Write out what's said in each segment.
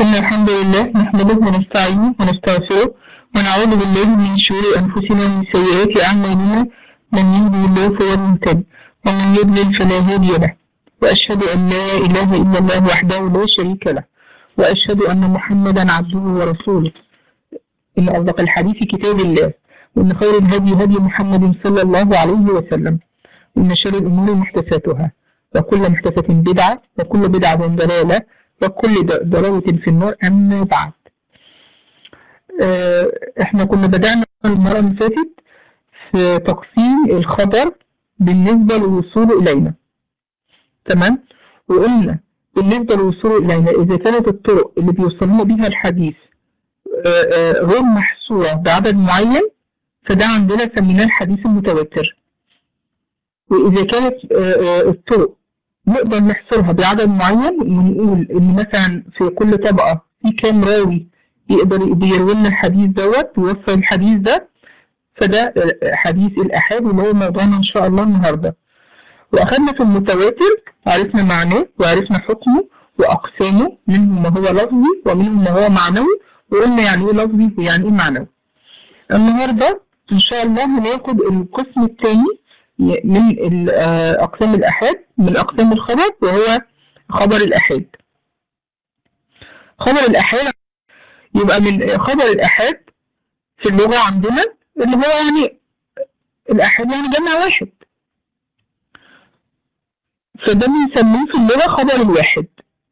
إن الحمد لله نحمده ونستعينه ونستغفره ونعوذ بالله من شرور أنفسنا ومن سيئات أعمالنا من يهدي الله فهو المهتد ومن يضلل فلا هادي له وأشهد أن لا إله إلا الله وحده لا شريك له وأشهد أن محمدا عبده ورسوله إن أصدق الحديث كتاب الله وإن خير الهدي هدي محمد صلى الله عليه وسلم وإن شر الأمور محدثاتها وكل محدثة بدعة وكل بدعة ضلالة وكل د- ضلالة في النار أما بعد آه، احنا كنا بدأنا المرة اللي فاتت في تقسيم الخبر بالنسبة للوصول إلينا تمام وقلنا بالنسبة للوصول إلينا إذا كانت الطرق اللي بيوصلنا بيها الحديث آه، آه، غير محصورة بعدد معين فده عندنا سميناه الحديث المتواتر وإذا كانت آه، آه، الطرق نقدر نحصرها بعدد معين ونقول إن مثلا في كل طبقة في كام راوي يقدر يروي لنا الحديث دوت ويوصل الحديث ده فده آه، حديث الآحاد اللي هو موضوعنا إن شاء الله النهاردة وأخذنا في المتواتر عرفنا معناه وعرفنا حكمه وأقسامه منهم ما هو لفظي ومنهم ما هو معنوي وقلنا يعني إيه لفظي ويعني إيه معنوي النهاردة إن شاء الله هناخد القسم الثاني من ال- آه، أقسام الآحاد من أقسام الخبر وهو خبر الآحاد خبر الآحاد يبقى من خبر الآحاد في اللغة عندنا اللي هو يعني الآحاد يعني جمع واحد فده بنسميه في اللغة خبر الواحد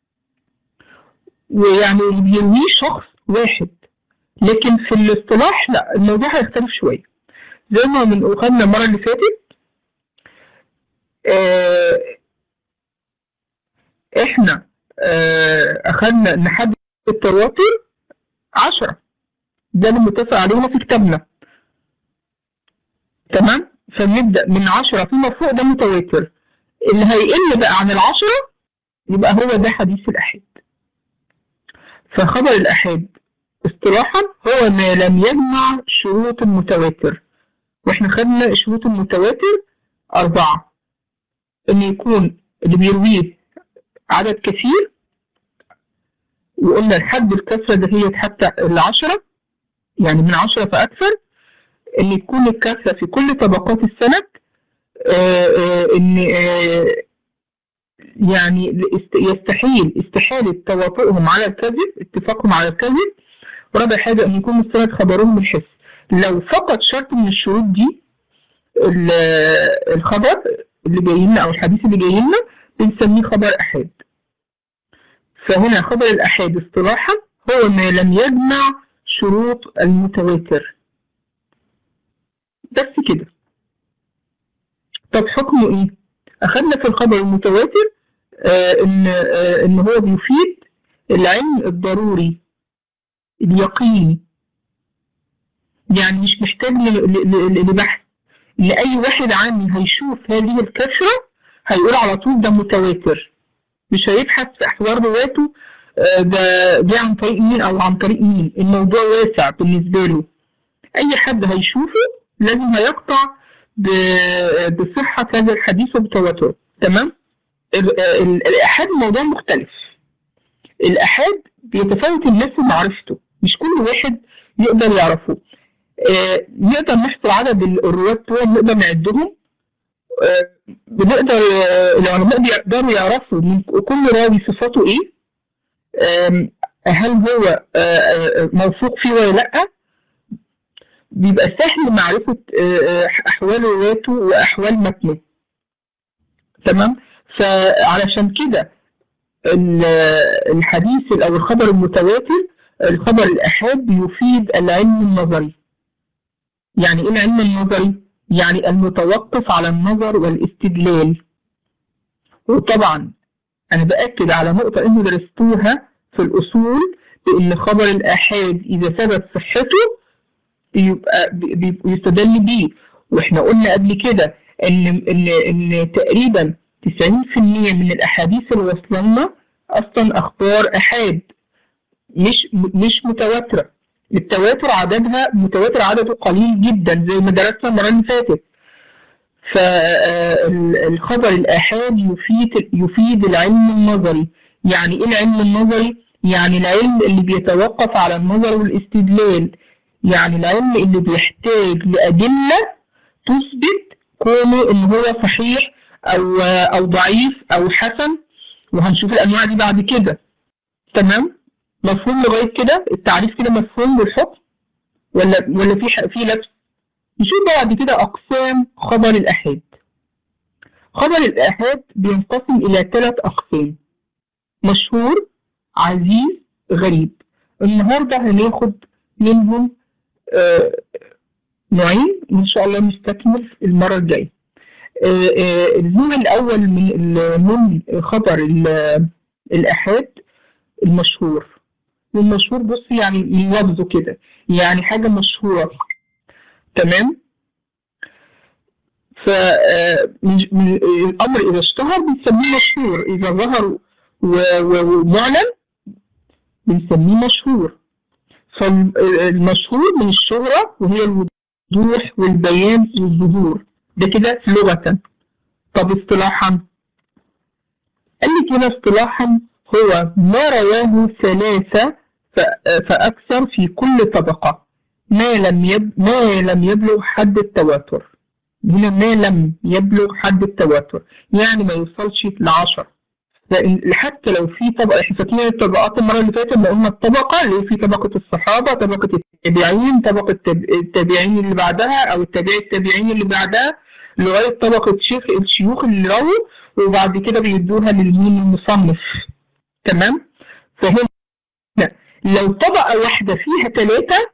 ويعني اللي بيرويه شخص واحد لكن في الاصطلاح لا الموضوع هيختلف شوية زي ما من خدنا المرة اللي فاتت آه، احنا آه، اخدنا نحدد التواتر عشرة ده اللي متفق علينا في كتابنا تمام فبنبدأ من عشرة فيما فوق ده متواتر اللي هيقل بقى عن العشرة يبقى هو ده حديث الأحاد فخبر الأحاد اصطلاحا هو ما لم يجمع شروط المتواتر واحنا خدنا شروط المتواتر أربعة إن يكون اللي بيرويه عدد كثير وقلنا الحد الكثرة ده هي حتى العشرة يعني من عشرة فأكثر إن يكون الكثرة في كل طبقات السند آه، آه، إن آه، يعني است- يستحيل استحالة تواطؤهم على الكذب اتفاقهم على الكذب ورابع حاجة أن يكون مستند خبرهم بالحس لو فقد شرط من الشروط دي ال- الخبر اللي جاي لنا أو الحديث اللي جاي لنا بنسميه خبر أحاد فهنا خبر الأحاد اصطلاحا هو ما لم يجمع شروط المتواتر بس كده طب حكمه ايه؟ أخذنا في الخبر المتواتر آه إن آه إن هو بيفيد العلم الضروري اليقيني يعني مش محتاج ل- ل- ل- لبحث لأي واحد عامي هيشوف هذه الكثرة هيقول على طول ده متواتر مش هيبحث في أحوال رواته آه، ده جه عن طريق مين أو عن طريق مين الموضوع واسع بالنسبة له أي حد هيشوفه لازم هيقطع ب- بصحة هذا الحديث وبتواتره تمام ال- ال- الآحاد موضوع مختلف الآحاد بيتفاوت الناس في معرفته مش كل واحد يقدر يعرفه آه، نقدر نحصر عدد ال- الرواة بتوعه نقدر نعدهم آه، بنقدر آه، العلماء بيقدروا يعرفوا من كل راوي صفاته ايه آم، هل هو آه، آه، موثوق فيه ولا لا بيبقى سهل معرفة آه، آه، أحوال رواته وأحوال متنه تمام فعلشان كده ال- الحديث أو الخبر المتواتر الخبر الأحاد بيفيد العلم النظري يعني إيه العلم النظري؟ يعني المتوقف على النظر والاستدلال وطبعا أنا بأكد على نقطة إنه درستوها في الأصول بإن خبر الآحاد إذا ثبت صحته يبقى بي- بي- يستدل بيه واحنا قلنا قبل كده ان ان ان تقريبا 90% من الاحاديث اللي واصله لنا اصلا اخبار احاد مش مش متواتره التواتر عددها متواتر عدده قليل جدا زي ما درسنا المره اللي فاتت فالخبر الآحاد يفيد يفيد العلم النظري يعني ايه العلم النظري يعني العلم اللي بيتوقف على النظر والاستدلال يعني العلم اللي بيحتاج لأدلة تثبت كونه إن هو صحيح أو أو ضعيف أو حسن وهنشوف الأنواع دي بعد كده تمام مفهوم لغاية كده التعريف كده مفهوم للحكم ولا ولا في في لبس نشوف بعد كده أقسام خبر الآحاد خبر الآحاد بينقسم إلى ثلاث أقسام مشهور عزيز غريب النهاردة هناخد منهم آه نوعين إن شاء الله نستكمل المرة الجاية آه آه النوع الأول من من خبر الآحاد المشهور والمشهور بص يعني من لفظه كده يعني حاجة مشهورة تمام فالأمر إذا اشتهر بنسميه مشهور إذا ظهر ومعلن بنسميه مشهور فالمشهور من الشهرة وهي الوضوح والبيان والظهور ده كده لغة طب اصطلاحا قال لي كده اصطلاحا هو ما رواه ثلاثة فأكثر في كل طبقة ما لم يب... ما لم يبلغ حد التواتر هنا ما لم يبلغ حد التواتر يعني ما يوصلش لعشر لان حتى لو في طبقه احنا فاكرين الطبقات المره اللي فاتت ما قلنا الطبقه اللي في طبقه الصحابه طبقه التابعين طبقه التابعين اللي بعدها او التابعي التابعين اللي بعدها لغايه طبقه شيخ الشيوخ اللي رووا وبعد كده بيدوها للمين المصنف تمام فهنا لو طبقه واحده فيها ثلاثه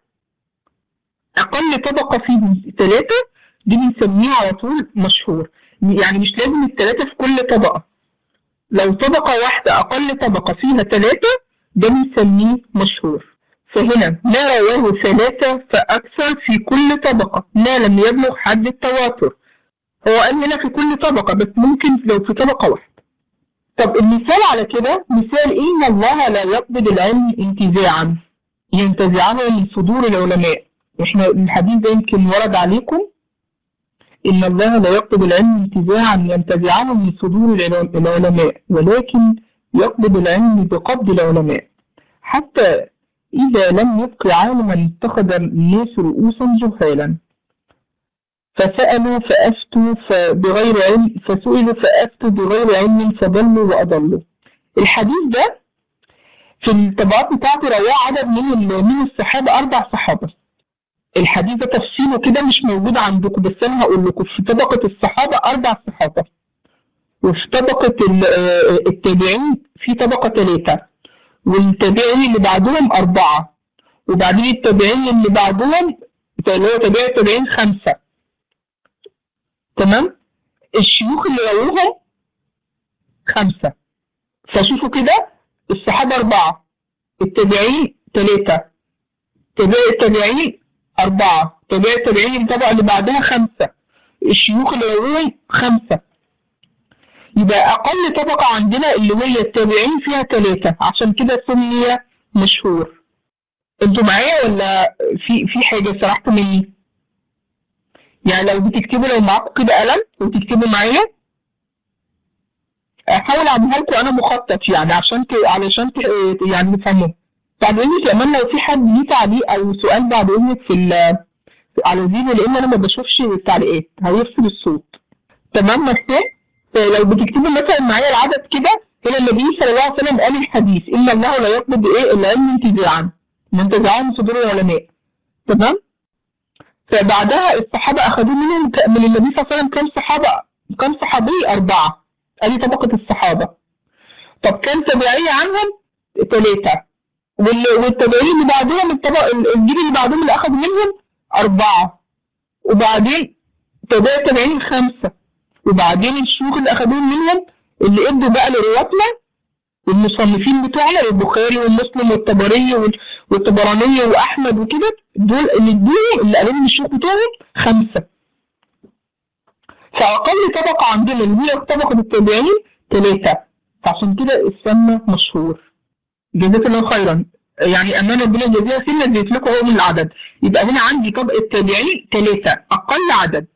اقل طبقه فيهم ثلاثه دي بنسميها على طول مشهور يعني مش لازم الثلاثه في كل طبقه لو طبقة واحدة أقل طبقة فيها ثلاثة ده بنسميه مشهور فهنا ما رواه ثلاثة فأكثر في كل طبقة ما لم يبلغ حد التواتر هو قال هنا في كل طبقة بس ممكن لو في طبقة واحدة طب المثال على كده مثال إن الله لا يقبض العلم انتزاعا ينتزعه من صدور العلماء احنا الحديث ده يمكن ورد عليكم إن الله لا يقبض العلم انتزاعا ينتزعه من صدور العلماء ولكن يقبض العلم بقبض العلماء حتى إذا لم يبق عالما اتخذ الناس رؤوسا جهالا فسألوا فأفتوا بغير علم فسئلوا فأفتوا بغير علم فضلوا وأضلوا الحديث ده في الطبعات بتاعته رواه عدد من من الصحابة أربع صحابة الحديث ده تفصيله كده مش موجود عندكم بس انا هقول لكم في طبقه الصحابه اربع صحابه وفي طبقه التابعين في طبقه ثلاثه والتابعين اللي بعدهم اربعه وبعدين التابعين اللي بعدهم اللي هو تابع التابعين خمسه تمام الشيوخ اللي رووهم خمسه فشوفوا كده الصحابه اربعه التابعين ثلاثه تابع التابعين أربعة تابع التابعين الطبقة اللي بعدها خمسة الشيوخ اللي رووهم خمسة يبقى أقل طبقة عندنا اللي هي التابعين فيها ثلاثة عشان كده سمي مشهور انتوا معايا ولا في في حاجة سرحت مني؟ يعني لو بتكتبوا لو معاكم كده قلم وتكتبوا معايا احاول اعملها لكم انا مخطط يعني عشان ت... علشان ت... يعني تفهموا بعد اذنك كمان لو في حد ليه تعليق او سؤال بعد اذنك في على الفيديو لان انا ما بشوفش التعليقات هيفصل الصوت تمام مفهوم لو بتكتبوا مثلا معايا العدد كده هنا النبي صلى الله عليه وسلم قال الحديث ان الله لا يقبض ايه العلم انتزاعا منتزعا من صدور العلماء تمام فبعدها الصحابه اخذوه منهم من النبي صلى الله عليه وسلم كم صحابه كم صحابي اربعه ادي طبقه الصحابه طب كم تبعيه عنهم ثلاثه والتابعين اللي بعدهم الطبق الجيل اللي بعدهم اللي اخذ منهم اربعه وبعدين تابع التابعين خمسه وبعدين الشيوخ اللي اخذوهم منهم اللي ادوا بقى لرواتنا والمصنفين بتوعنا البخاري ومسلم والطبري والطبراني واحمد وكده دول اللي ادوهم اللي قالوا لهم الشيوخ بتوعهم خمسه فاقل طبقه عندنا اللي هي طبقه التابعين ثلاثه فعشان كده اتسمى مشهور جزاك الله خيرا يعني امان ربنا يجزيها خير اديت لكم هو من العدد يبقى هنا عندي طبقه التابعين ثلاثه اقل عدد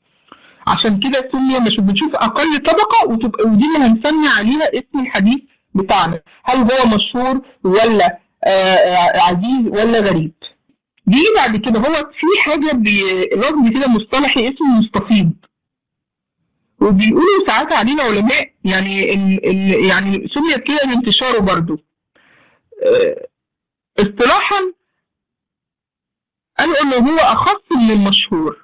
عشان كده سمي مش بنشوف اقل طبقه وتبقى ودي اللي هنسمي عليها اسم الحديث بتاعنا هل هو مشهور ولا آه عزيز ولا غريب دي بعد كده هو في حاجة لفظ كده مصطلحي اسمه مستفيض وبيقولوا ساعات علينا علماء يعني ال ال يعني سميت كده لانتشاره برضو آه اصطلاحا قالوا انه هو اخص من المشهور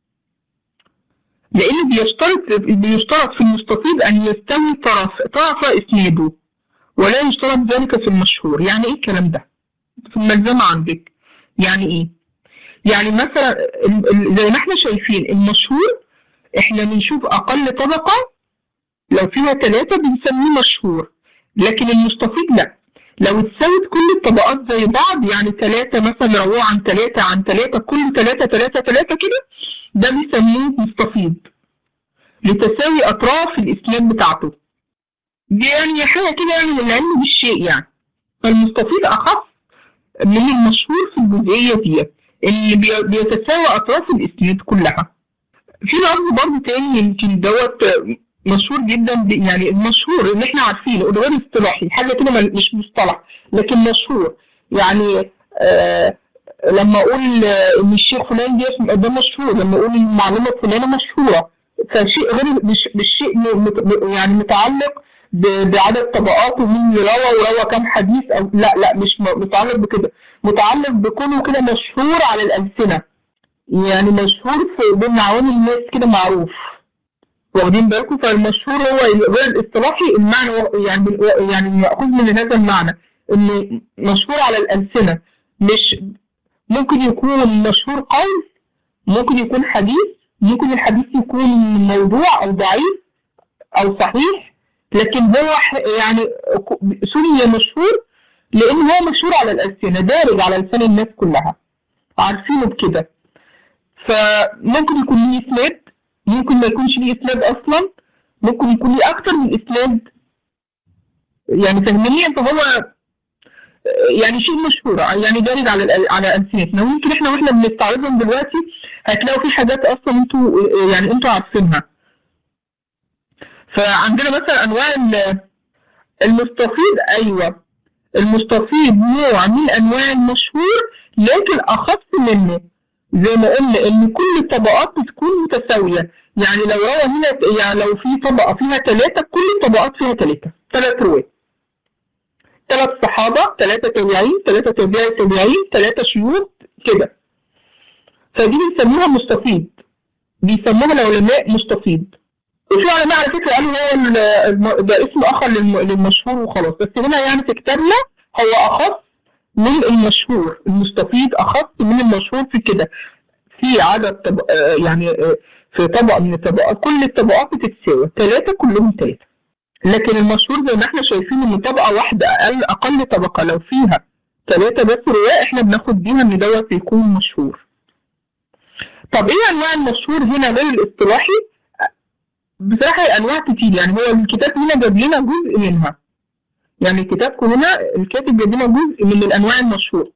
لان بيشترط بيشترط في المستفيض ان يستوي طرف طرف اسناده ولا يشترط ذلك في المشهور يعني ايه الكلام ده في الملزمه عندك يعني ايه يعني مثلا زي ما احنا شايفين المشهور احنا بنشوف اقل طبقه لو فيها ثلاثه بنسميه مشهور لكن المستفيض لا لو اتساوت كل الطبقات زي بعض يعني ثلاثة مثلا رواه عن ثلاثة عن ثلاثة كل ثلاثة ثلاثة ثلاثة كده ده بيسموه مستفيض لتساوي أطراف الإسناد بتاعته دي يعني حاجة كده يعني من العلم بالشيء يعني فالمستفيض أخف من المشهور في الجزئية دي اللي بيتساوى أطراف الإسناد كلها في لفظ برضه تاني يمكن دوت مشهور جدا يعني المشهور اللي احنا عارفينه غير اصطلاحي حاجه كده مش مصطلح لكن مشهور يعني آه لما اقول ان الشيخ فلان ده ده مشهور لما اقول المعلومه فلانه مشهوره فشيء غير مش مش شيء يعني متعلق بعدد طبقات ومين روى وروى كام حديث او لا لا مش متعلق بكده متعلق بكونه كده مشهور على الالسنه يعني مشهور في بين عوام الناس كده معروف واخدين بالكم فالمشهور هو غير الاصطلاحي المعنى يعني يعني مأخوذ من هذا المعنى انه مشهور على الألسنة مش ممكن يكون مشهور قول ممكن يكون حديث ممكن الحديث يكون موضوع او ضعيف او صحيح لكن هو يعني سمي مشهور لان هو مشهور على الألسنة دارج على لسان الناس كلها عارفينه بكده فممكن يكون ليه اسناد ممكن ما يكونش ليه اسناد اصلا ممكن يكون ليه اكتر من اسناد يعني فاهمني فهو يعني شيء مشهور يعني دارج على على السنتنا ويمكن احنا واحنا بنستعرضهم دلوقتي هتلاقوا في حاجات اصلا انتوا يعني انتوا عارفينها فعندنا مثلا انواع المستفيض ايوه المستفيض نوع من انواع المشهور لكن اخص منه زي ما قلنا ان كل الطبقات بتكون متساويه يعني لو روى هنا يعني لو في طبقه فيها ثلاثه كل الطبقات فيها ثلاثه ثلاث رواه ثلاث صحابه ثلاثه تابعين ثلاثه تابعي تابعين ثلاثه شيوخ كده فدي بنسميها مستفيض بيسموها العلماء مستفيض وفي علماء على فكره قالوا هو ده اسم اخر للمشهور وخلاص بس هنا يعني في كتابنا هو اخص من المشهور المستفيض اخص من المشهور في كده في عدد طب... يعني في طبقه من الطبقات كل الطبقات بتتساوي ثلاثه كلهم ثلاثه لكن المشهور زي ما احنا شايفين ان طبقه واحده اقل اقل طبقه لو فيها ثلاثه بس رواه احنا بناخد بيها ان دوت يكون مشهور طب ايه انواع المشهور هنا غير الاصطلاحي بصراحه انواع كتير يعني هو الكتاب هنا جاب لنا جزء منها يعني كتابكم هنا الكاتب جاب لنا جزء من الانواع المشهور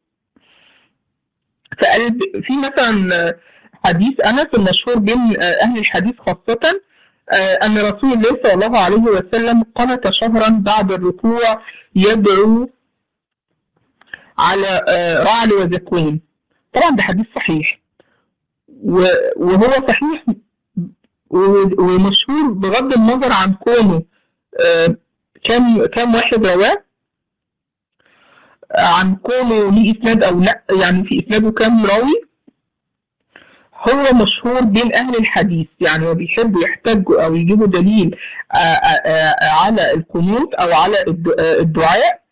فقال في مثلا حديث انس المشهور بين اهل الحديث خاصه ان رسول الله صلى الله عليه وسلم قنت شهرا بعد الركوع يدعو على رعل وزكوين طبعا ده حديث صحيح وهو صحيح ومشهور بغض النظر عن كونه كم كم واحد رواه عن كونه ليه اسناد او لا يعني في اسناده كم راوي هو مشهور بين اهل الحديث يعني هو بيحبوا يحتاجوا او يجيبوا دليل على القنوت او على الدعاء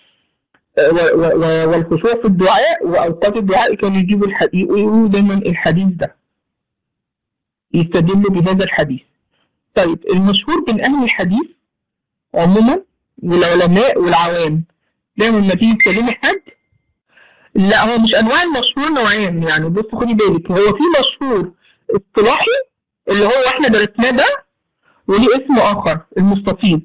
والخشوع في الدعاء واوقات الدعاء كانوا يجيبوا الحديث يقولوا دايما الحديث ده يستدلوا بهذا الحديث طيب المشهور بين اهل الحديث عموما والعلماء والعوام دايما لما تيجي تكلمي حد لا هو مش انواع المشهور نوعين يعني بص خدي بالك هو في مشهور اصطلاحي اللي هو احنا درسناه ده وليه اسم اخر المستفيض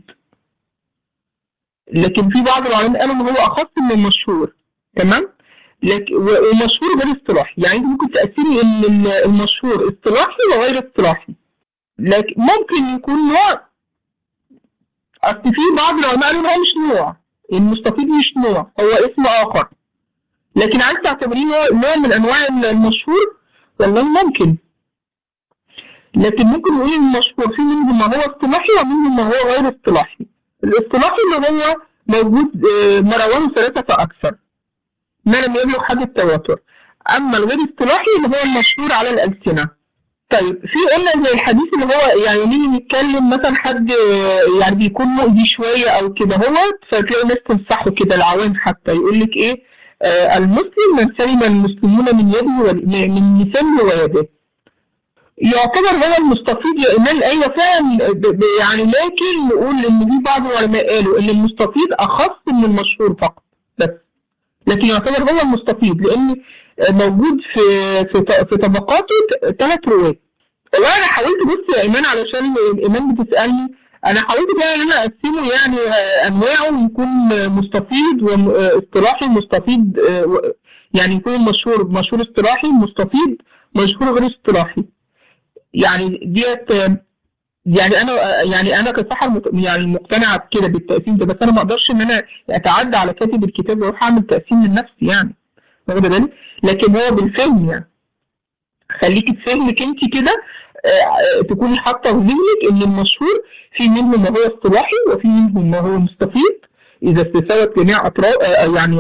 لكن في بعض العلماء قالوا ان هو اخص من المشهور تمام لكن ومشهور غير اصطلاحي يعني انت ممكن تقسمي ان المشهور اصطلاحي وغير اصطلاحي لكن ممكن يكون نوع اصل في بعض العلماء قالوا هو مش نوع المستفيض مش نوع هو اسم اخر لكن عايز تعتبريه نوع من انواع المشهور والله ممكن لكن ممكن نقول المشهور في منهم ما هو اصطلاحي ومنهم ما هو غير اصطلاحي الاصطلاحي اللي هو موجود مروان ثلاثة فأكثر ما لم يبلغ حد التواتر أما الغير اصطلاحي اللي هو المشهور على الألسنة طيب في قلنا زي الحديث اللي هو يعني نيجي نتكلم مثلا حد يعني بيكون مؤذي شويه او كده هو فتلاقي ناس تنصحه كده العوام حتى يقول لك ايه آه المسلم من سلم المسلمون من يده من لسانه ويده يعتبر هو المستفيض يا ايمان ايوه فعلا يعني لكن نقول ان في بعض العلماء قالوا ان المستفيض اخص من المشهور فقط بس لكن يعتبر هو المستفيض لان موجود في في في طبقاته ثلاث رواة والله انا حاولت بص يا ايمان علشان الايمان بتسالني انا حاولت بقى ان انا اقسمه يعني انواعه يكون مستفيض واصطلاحي مستفيض يعني يكون مشهور مشهور اصطلاحي مستفيض مشهور غير اصطلاحي يعني ديت يعني انا يعني انا كسحر يعني مقتنعه بكده بالتقسيم ده بس انا ما اقدرش ان انا اتعدى على كاتب الكتاب واروح اعمل تقسيم لنفسي يعني واخده بالك لكن هو بالفهم يعني خليكي في فهمك انت كده تكوني حاطه في ذهنك ان المشهور في منه ما هو اصطلاحي وفي منه ما هو مستفيض اذا استفادت جميع اطراف يعني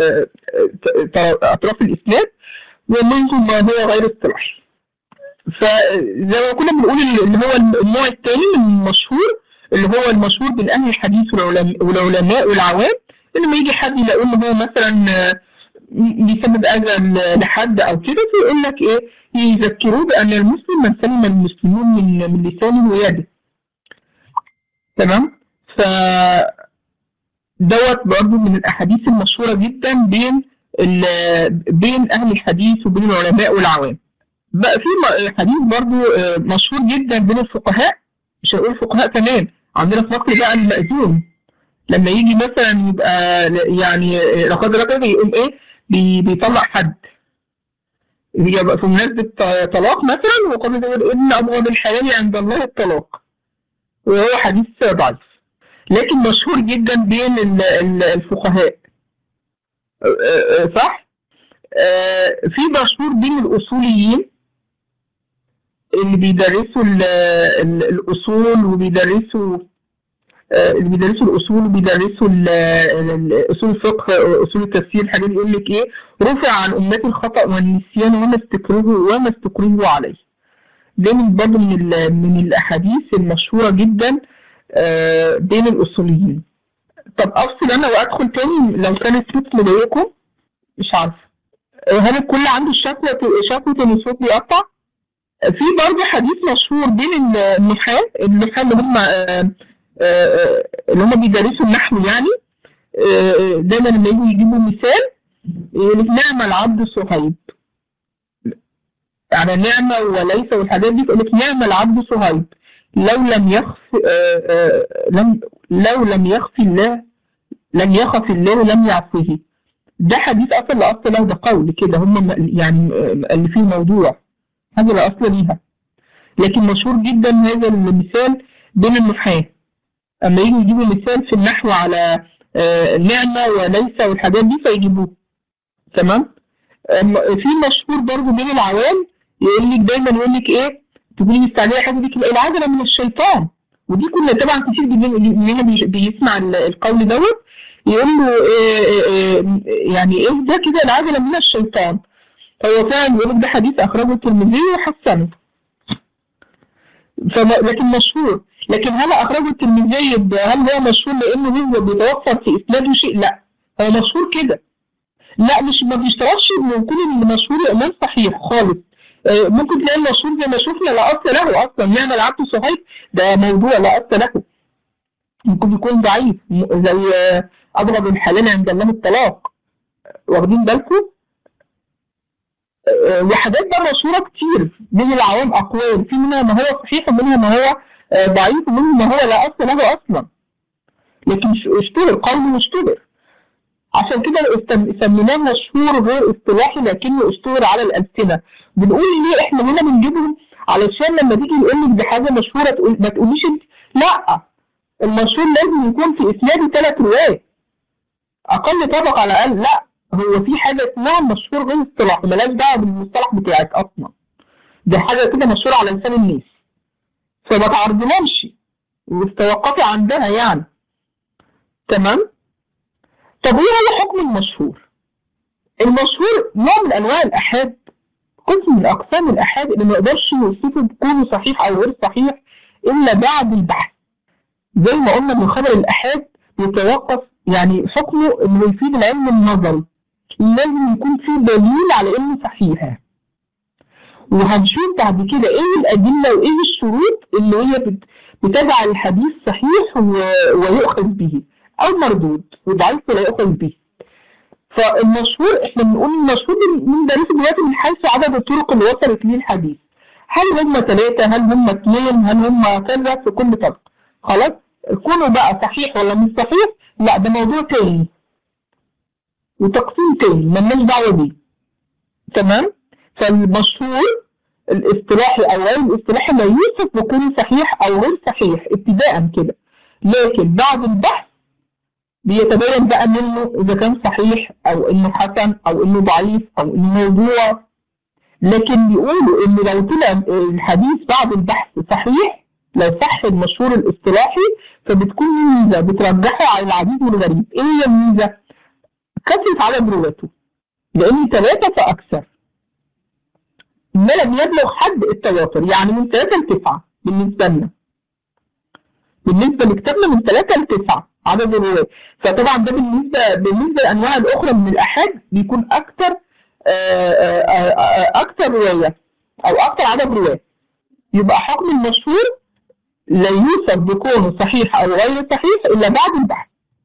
اطراف الاسناد ومنه ما هو غير اصطلاحي فزي ما كنا بنقول اللي هو النوع الثاني من المشهور اللي هو المشهور بين اهل الحديث والعلماء والعوام لما يجي حد يلاقوا ان هو مثلا بيسبب اذى لحد او كده فيقول لك ايه يذكروه بان المسلم من سلم المسلمون من من لسانه ويده تمام ف دوت برضه من الاحاديث المشهوره جدا بين بين اهل الحديث وبين العلماء والعوام بقى في حديث برضه مشهور جدا بين الفقهاء مش هنقول الفقهاء كمان عندنا في مصر بقى المأذون لما يجي مثلا يبقى يعني لا قدر الله يقوم ايه بيطلق حد يبقى في مناسبة طلاق مثلا وقال يقول إن أبغض الحلال عند الله الطلاق وهو حديث ضعيف لكن مشهور جدا بين الفقهاء صح؟ في مشهور بين الأصوليين اللي بيدرسوا الأصول وبيدرسوا اللي بيدرسوا الاصول وبيدرسوا اصول الفقه اصول التفسير الحاجات يقول لك ايه رفع عن امتي الخطا والنسيان وما استكرهوا وما استكرهوا عليه ده من برضه من من الاحاديث المشهوره جدا بين الاصوليين طب افصل انا وادخل تاني لو كان الصوت مضايقكم مش عارفه هل الكل عنده شكوى شكوى ان الصوت بيقطع في برضه حديث مشهور بين النحاة النحاة اللي هم اللي هم بيدرسوا النحو يعني دايما لما يجوا يجيبوا مثال يقول لك نعم العبد صهيب يعني نعمة وليس والحاجات دي يقول لك نعم العبد صهيب لو لم يخف لم لو لم يخف الله لم يخف الله لم يعصيه ده حديث اصلا لا اصل له ده قول كده هم يعني اللي فيه موضوع هذا لا اصل ليها لكن مشهور جدا هذا المثال بين النحاه اما يجوا يجيبوا مثال في النحو على آه نعمة وليس والحاجات دي فيجيبوه تمام في مشهور برضه بين العوام يقول لك دايما يقول لك ايه تقولي مستعجله حاجه دي العجله من الشيطان ودي كنا طبعا كتير مننا بيسمع القول دوت يقول له إيه إيه يعني ايه ده كده العجله من الشيطان هو فعلا بيقول لك ده حديث اخرجه الترمذي وحسنه لكن مشهور لكن هل اخرجه الترمذي هل هو مشهور لانه هو بيتوفر في اسناده شيء؟ لا هو مشهور كده لا مش ما بيشترطش انه يكون المشهور امام صحيح خالص آه ممكن تلاقي المشهور زي ما شفنا لا اصل له اصلا نعم العبد صحيح ده موضوع لا اصل له ممكن يكون ضعيف زي اضرب الحلال عند الله الطلاق واخدين بالكم؟ آه وحاجات بقى مشهوره كتير من العوام اقوال في منها ما هو صحيح ومنها ما هو ضعيف ومنه ما هو لا اصل له اصلا لكن اشتهر قوله اشتهر عشان كده سميناه مشهور غير اصطلاحي لكنه اشتهر على الالسنه بنقول ليه احنا هنا بنجيبهم علشان لما تيجي يقول لك دي حاجه مشهوره تقول ما تقوليش انت لا المشهور لازم يكون في اسناده ثلاث رواة اقل طبقة على الاقل لا هو في حاجة اسمها مشهور غير اصطلاحي ملهاش دعوة بالمصطلح بتاعك اصلا دي حاجة كده مشهورة على لسان الناس فما تعرضناش وتوقفي عندها يعني تمام طب ايه هو حكم المشهور المشهور نوع من انواع الاحاد قسم من اقسام الاحاد اللي ما يقدرش يوصفه بكونه صحيح او غير صحيح الا بعد البحث زي ما قلنا من خبر الاحاد بيتوقف يعني حكمه انه يفيد العلم النظري لازم يكون في دليل على انه صحيح وهنشوف بعد كده ايه الادله وايه الشروط اللي هي بت- بتجعل الحديث صحيح و- ويؤخذ به او مردود وضعيف ولا يؤخذ به فالمشهور احنا بنقول المشهور من درس دلوقتي من حيث عدد الطرق اللي وصلت ليه الحديث هل هم ثلاثة هل هم اثنين هل هم كذا في كل طرق خلاص كونه بقى صحيح ولا مش صحيح لا ده موضوع تاني وتقسيم تاني مالناش دعوة بيه تمام فالمشهور الاصطلاحي او غير الاصطلاحي لا يوصف بكونه صحيح او غير صحيح ابتداء كده لكن بعد البحث بيتبين بقى منه اذا كان صحيح او انه حسن او انه ضعيف او انه موضوع لكن بيقولوا ان لو طلع الحديث بعد البحث صحيح لو صح المشهور الاصطلاحي فبتكون ميزه بترجحه على العديد والغريب ايه هي الميزه؟ كثره عدد رواته لان ثلاثه فاكثر ما لم يبلغ حد التواتر يعني من ثلاثه لتسعه بالنسبه لنا بالنسبه لكتابنا من ثلاثه لتسعه عدد الروايات فطبعا ده بالنسبه بالنسبه للانواع الاخرى من الاحاد بيكون اكثر اكثر روايه او اكثر عدد روايات يبقى حكم المشهور لا يوصف بكونه صحيح او غير صحيح الا بعد البحث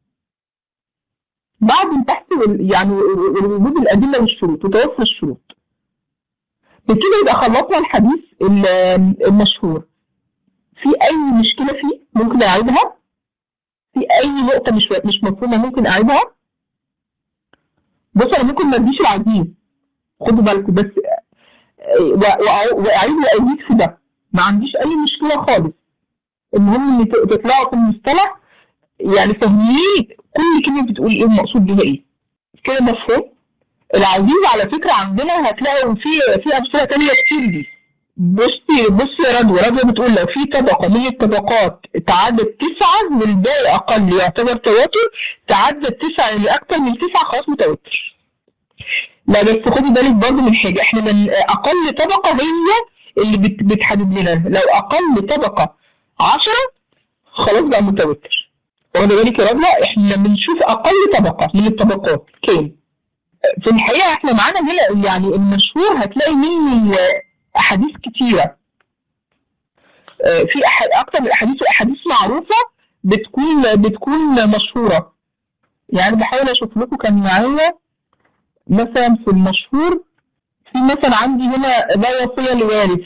بعد البحث وال- يعني وجود الادله والشروط وتوفر الشروط بكده يبقى خلصنا الحديث ال- المشهور في اي مشكله فيه ممكن اعيدها في اي نقطه مش مش مفهومه ممكن اعيدها بص انا ممكن ما اديش العزيز خدوا بالكم بس آه، و- وأع- واعيد واعيد في ده ما عنديش اي مشكله خالص المهم ان ت- تطلعوا في المصطلح يعني فاهمين كل كلمه بتقول ايه المقصود بيها ايه كده مفهوم العزيز على فكره عندنا هتلاقوا في في امثله تانية كتير دي بصي بصي يا رضوى رضوى بتقول لو في طبقه من الطبقات تعدت تسعه والباقي اقل يعتبر تواتر تعدت تسعه لاكثر من تسعه خلاص متواتر لا بس خدي بالك برضه من حاجه احنا من اقل طبقه هي اللي بت- بتحدد لنا لو اقل طبقه 10 خلاص بقى متواتر واخده بالك يا رضوى احنا بنشوف اقل طبقه من الطبقات كام في الحقيقه احنا معانا هنا يعني المشهور هتلاقي منه احاديث كتيره آه، في أح- اكتر من احاديث واحاديث معروفه بتكون بتكون مشهوره يعني بحاول اشوف لكم كان معايا مثلا في المشهور في مثلا عندي هنا لا وصيه لوارث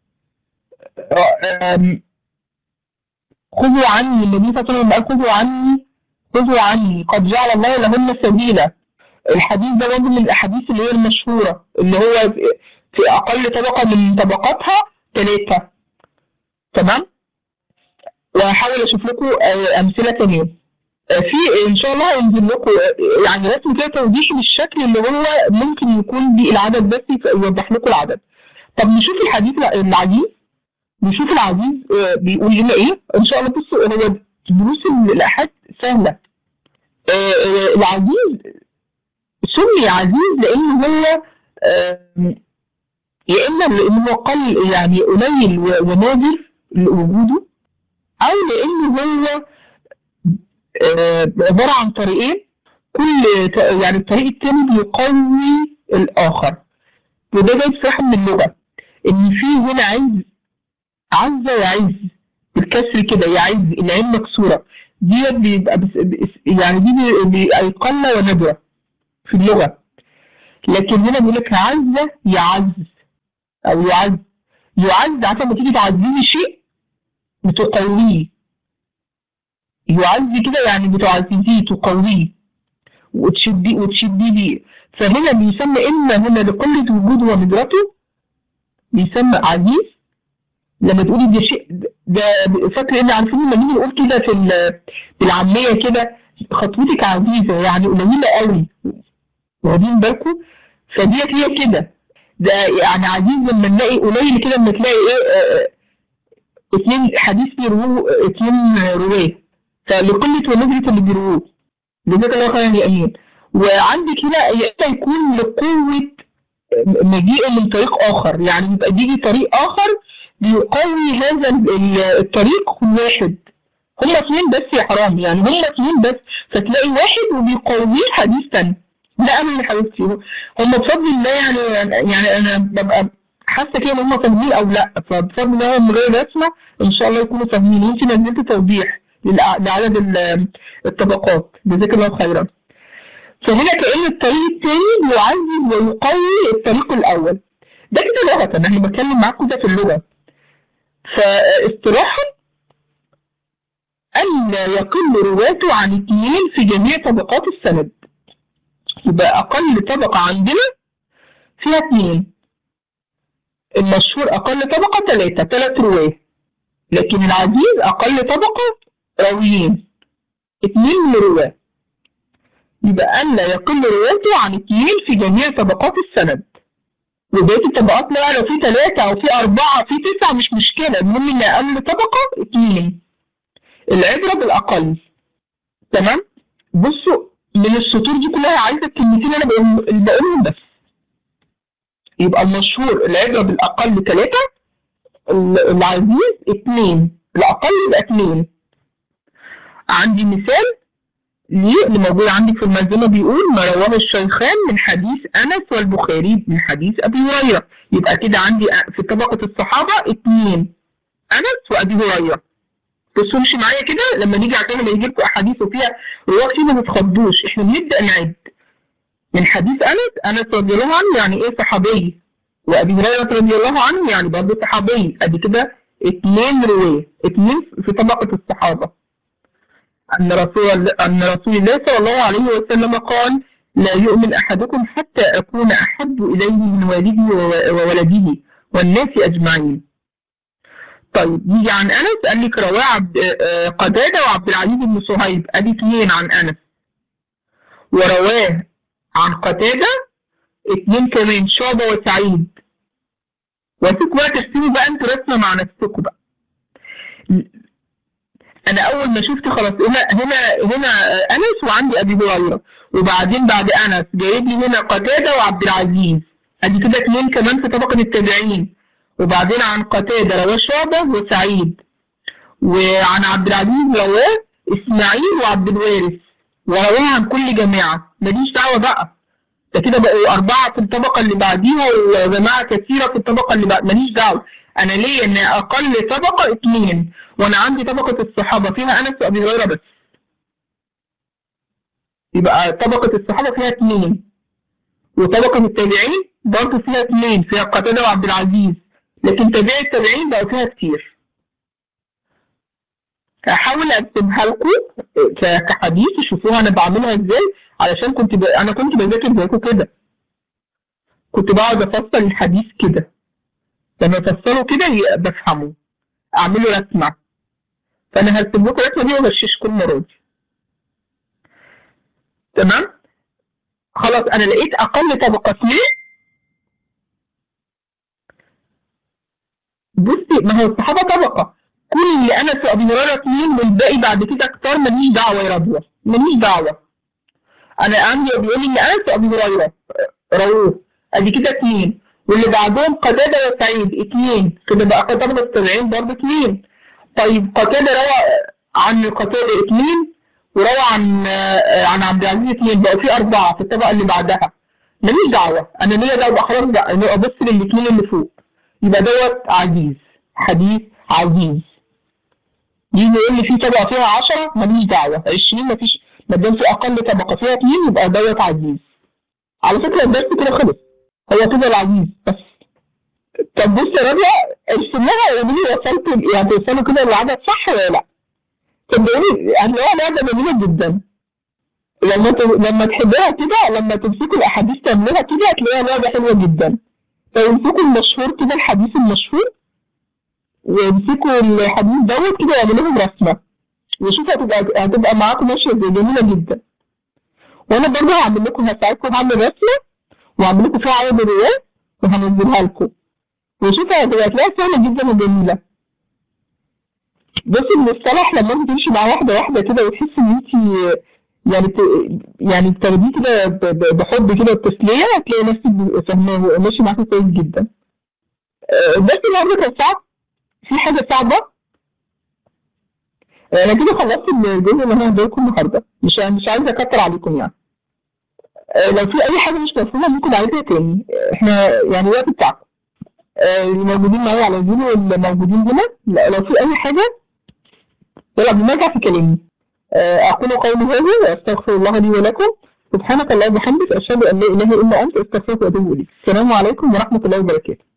آه، آم، خذوا عني النبي صلى الله عليه وسلم قال خذوا عني خذوا عني قد جعل الله لهن سبيلا الحديث ده برضه من الاحاديث اللي هي المشهوره اللي هو في- في اقل طبقه من طبقاتها ثلاثه تمام وهحاول اشوف لكم آه، امثله تانية آه، في ان شاء الله هينزل لكم آه، يعني رسم كده توضيحي بالشكل اللي هو ممكن يكون بيه العدد بس يوضح لكم العدد طب نشوف الحديث الع- العزيز نشوف العزيز آه، بيقول لنا ايه ان شاء الله بصوا هو دروس الاحاد سهله آه، آه، العزيز سمي عزيز لان هو آم، يا اما لان هو قل يعني قليل و- ونادر وجوده او لان هو آه، عباره عن طريقين كل ط- يعني الطريق التاني بيقوي الاخر وده جاي بصراحه من اللغه ان في هنا عز عز وعز بالكسر كده يعز العين مكسوره دي بيبقى بس بس- يعني دي بي- بيبقى قله ونادره في اللغه لكن هنا بيقول لك عز يعز او يعز يعز عارفه لما تيجي تعززي شيء بتقويه يعز كده يعني بتعززيه تقويه وتشدي وتشدي بيه فهنا بيسمى اما هنا لقله وجوده وندرته بيسمى عزيز لما تقولي ده شيء ده فاكر ان عارفين لما نيجي نقول كده في ال- بالعاميه كده خطوتك عزيزه يعني قليله قوي واخدين بالكم فديت هي كده ده يعني عزيز لما نلاقي قليل كده لما تلاقي ايه آه، آه، اتنين حديث بيروه اتنين رواه فلقلة وندرة اللي بيروه جزاك الله خيرا يا امين وعندك هنا يا يكون لقوة مجيء من طريق اخر يعني يبقى بيجي طريق اخر بيقوي هذا ال- الطريق كل واحد هما اثنين بس يا حرام يعني هما اثنين بس فتلاقي واحد وبيقويه حديث تاني لا انا يا حبيبتي هم بفضل الله يعني يعني انا ببقى حاسه كده ان هم فاهمين او لا فبفضل الله من غير رسمه ان شاء الله يكونوا فاهمين وانت نزلت توضيح للع- لعدد ال- الطبقات جزاك الله خيرا فهنا كأن الطريق الثاني يعزز ويقوي الطريق الأول ده كده لغة أنا بتكلم معاكم ده في اللغة فاصطلاحا أن لا يقل رواته عن اثنين في جميع طبقات السند يبقى أقل طبقة عندنا فيها اثنين المشهور أقل طبقة ثلاثة ثلاث رواة لكن العزيز أقل طبقة راويين اثنين من الرواة يبقى أن لا يقل رواته عن اثنين في جميع طبقات السند وبقية الطبقات لا لو في ثلاثة أو في أربعة في تسعة مش مشكلة المهم إن أقل طبقة اثنين العبرة بالأقل تمام بصوا من السطور دي كلها عايزة الكلمتين أنا بقول- اللي بقولهم بس يبقى المشهور العبرة بالأقل ثلاثة ال- العزيز اثنين الأقل يبقى اثنين عندي مثال ليه اللي موجود عندي في الملزمة بيقول ما رواه الشيخان من حديث أنس والبخاري من حديث أبي هريرة يبقى كده عندي في طبقة الصحابة اتنين أنس وأبي هريرة بصوا امشي معايا كده لما نيجي عشان لما يجي لكم أحاديث وفيها رواة كتير ما تتخضوش احنا بنبدأ نعد من حديث أنس أنس رضي الله عنه يعني إيه صحابي وأبي هريرة رضي الله عنه يعني برضه صحابي أدي كده اتنين رواه اتنين في طبقة الصحابة أن رسول أن رسول الله صلى الله عليه وسلم قال لا يؤمن أحدكم حتى أكون أحب إليه من والده و- وولده والناس أجمعين. طيب نيجي عن أنس قال لك رواه عبد آه، قتادة وعبد العزيز بن صهيب أدي اثنين عن أنس. ورواه عن قتادة اثنين كمان شعبة وسعيد. واسيبكم بقى ترسموا بقى انتوا رسمة مع نفسكم بقى. انا اول ما شفت خلاص هنا هنا هنا انس وعندي ابي هريره وبعدين بعد انس جايب لي هنا قتاده وعبد العزيز ادي كده اثنين كمان في طبقه التابعين وبعدين عن قتاده رواه شعبه وسعيد وعن عبد العزيز رواه اسماعيل وعبد الوارث ورواه عن كل جماعه ماليش دعوه بقى ده كده بقوا اربعه في الطبقه اللي بعديها وجماعه كثيره في الطبقه اللي بعد ماليش دعوه انا ليا ان اقل طبقه اثنين وانا عندي طبقه الصحابه فيها انس وابي هريره بس يبقى طبقه الصحابه فيها اثنين وطبقه التابعين برضه فيها اثنين فيها قتاده وعبد العزيز لكن تابعي التابعين بقوا فيها كتير هحاول اكتبها لكم ك- كحديث تشوفوها انا بعملها ازاي علشان كنت ب... انا كنت بذاكر زيكم كده كنت بقعد افسر الحديث كده لما افسره كده ي- بفهمه اعمله رسمه فانا هرسم لكم الرسمه دي وغششكم المره دي تمام خلاص انا لقيت اقل طبقه اثنين بصي ما هو الصحابه طبقه كل انس وابي هريره اثنين والباقي بعد كده كتار ماليش دعوه يا رضوى ماليش دعوه انا عندي بيقول لي ان انس وابي هريره رووه ادي كده اثنين واللي بعدهم قتاده وسعيد اثنين كده بقى طبقه التابعين برضه اثنين طيب قتاده روى عن قتاده اثنين وروى عن آه، عن عبد العزيز اثنين بقى في اربعه في الطبقه اللي بعدها ماليش دعوه انا ليا دعوه بقى خلاص بقى أنا ابص للاثنين اللي فوق يبقى دوت عزيز حديث عزيز يجي يقول لي في طبقه فيها 10 ماليش دعوه 20 مفيش ما دام في اقل طبقه فيها اثنين يبقى دوت عزيز على فكره الدرس كده خلص هو كده العزيز بس طب بص يا ربيع ارسموها وقولوا لي وصلتوا يعني توصلوا كده للعدد صح ولا لا؟ صدقوني هتلاقيها لعبه جميله جدا لما ت... لما تحبوها كده لما تمسكوا الاحاديث تعملوها كده هتلاقيها لعبه حلوه جدا لو امسكوا المشهور كده الحديث المشهور وامسكوا الحديد دوت كده واعملوهم رسمه وشوفوا هتبقى هتبقى معاكم ماشيه ازاي جميله جدا وانا برضه هعمل لكم هساعدكم اعمل رسمه وهعمل لكم فيها عدد روايات وهنزلها لكم وشوفوا هتبقى هتلاقيها سهله جدا وجميله بس المصطلح لما انت تمشي مع واحده واحده كده وتحسي ان انت يعني ت... يعني بتاخديه كده ب- ب- بحب كده بتسليه هتلاقي نفسك فاهماه ماشي معاكي كويس جدا آه، بس النهارده كان صعب في حاجه صعبه آه، انا كده خلصت الجزء اللي انا هديه لكم النهارده مش مش عايزه اكتر عليكم يعني آه، لو في اي حاجه مش مفهومه ممكن اعيدها تاني آه، احنا يعني الوقت بتاعكم آه، اللي موجودين معايا على زيرو واللي موجودين هنا لا، لو في اي حاجه يلا بنرجع في كلامي آه، اقول قولي هذا واستغفر الله لي ولكم سبحانك اللهم وبحمدك اشهد ان لا اله الا انت استغفرك واتوب اليك السلام عليكم ورحمه الله وبركاته